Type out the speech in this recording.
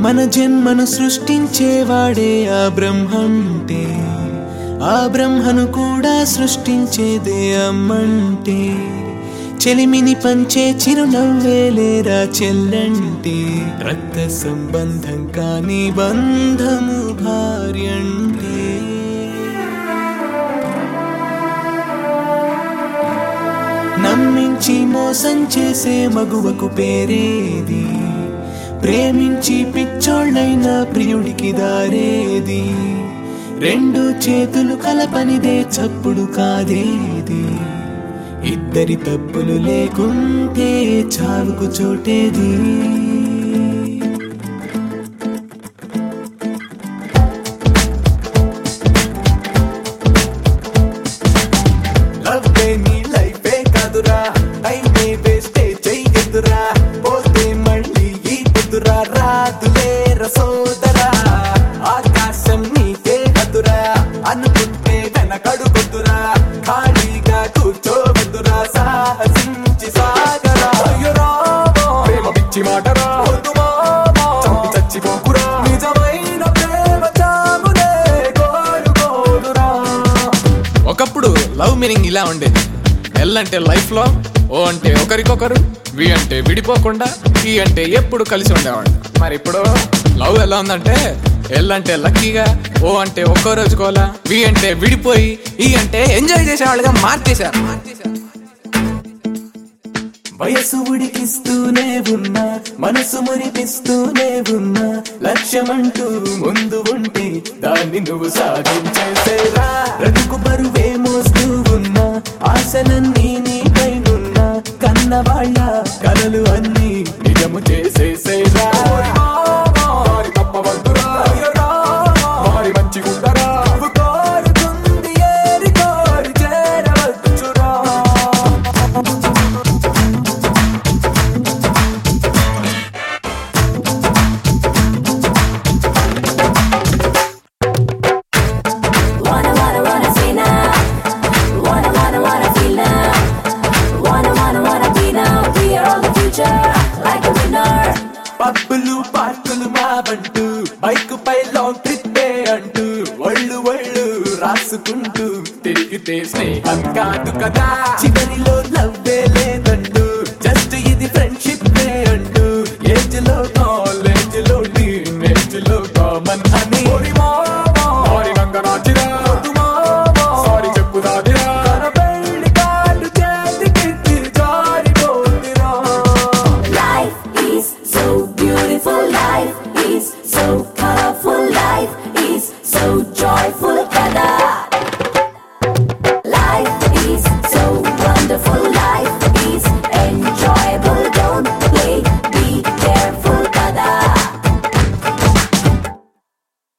మన జన్మను సృష్టించేవాడే ఆ బ్రహ్మంటే ఆ బ్రహ్మను కూడా సృష్టించేదే అమ్మంటే చెలిమిని పంచే చిరునవ్వేలేరా చెల్లంటే రక్త సంబంధం కాని బంధము భార్యంటే నమ్మించి మోసం చేసే మగువకు పేరేది ప్రేమించి పిచ్చోళ్ళైన ప్రియుడికి దారేది రెండు చేతులు కలపనిదే చప్పుడు కాదేది ఇద్దరి తప్పులు లేకుంటే చావుకు చోటేది లవ్వే నీ లైఫే కాదురా టైమే వేస్టే చెయ్యదురా పోతే మళ్ళీ ఈ కుదురా రాదులే రసోదరా ఆకాశం నీకే కదురా అనుకుంటే వెనకడుగుతురా ఖాళీగా కూర్చోవద్దురా సాహసించి సాగరా అయ్యో రామా, ప్రేమ పిచ్చి మాటరా వద్దు మామా, చంపి చచ్చిపోకురా నిజమైన ప్రేమ చాములే కోరుకోదురా ఒకప్పుడు లవ్ మీనింగ్ ఇలా ఉండేది ఎల్ అంటే లైఫ్ లో ఓ అంటే ఒకరికొకరు వి అంటే విడిపోకుండా ఈ అంటే ఎప్పుడు కలిసి ఉండేవాడు మరి ఇప్పుడు లవ్ ఎలా ఉందంటే ఎల్ అంటే లక్కీగా ఓ అంటే ఒక్కో రోజు కోలా వి అంటే విడిపోయి ఈ అంటే ఎంజాయ్ చేసేవాళ్ళుగా మార్చేశారు వయసు ఉడికిస్తూనే ఉన్నా మనసు మురిపిస్తూనే ఉన్నా లక్ష్యమంటూ ముందు ఉంటే దాన్ని నువ్వు సాధించేసేరా బ్రతుకు బరువే మోస్తూ ఉన్నా ఆశలన్నీ నీపైనున్నా కన్న వాళ్ళ కలలు అన్నీ నిజము చేసేసేరా వారి తప్పవద్దురా వారి మంచి ఉండరా నువ్వు కోరుకుంది ఏరి కోరి చేరవచ్చురా Wanna, wanna, wanna see now. Wanna, wanna, wanna feel now. Wanna, wanna, wanna be now. We are all the future, like a winner. పబ్బులు పార్కులు మావంటూ బైక్ పై లాంగ్ ట్రిప్ అంటూ ఒళ్ళు ఒళ్ళు రాసుకుంటూ తిరిగితే స్నేహం కాదు కదా చివరిలో లవ్వే లేదంటూ జస్ట్ ఇది ఫ్రెండ్షిప్ అంటూ ఏజ్ లో కాలేజ్ లో టీనేజ్ లో కామన్ అని సారీ చెప్పు దాదిరా పెళ్లి కార్డు చేతికి జారిపోతిరా Life is so beautiful. Life is so colorful. Life is so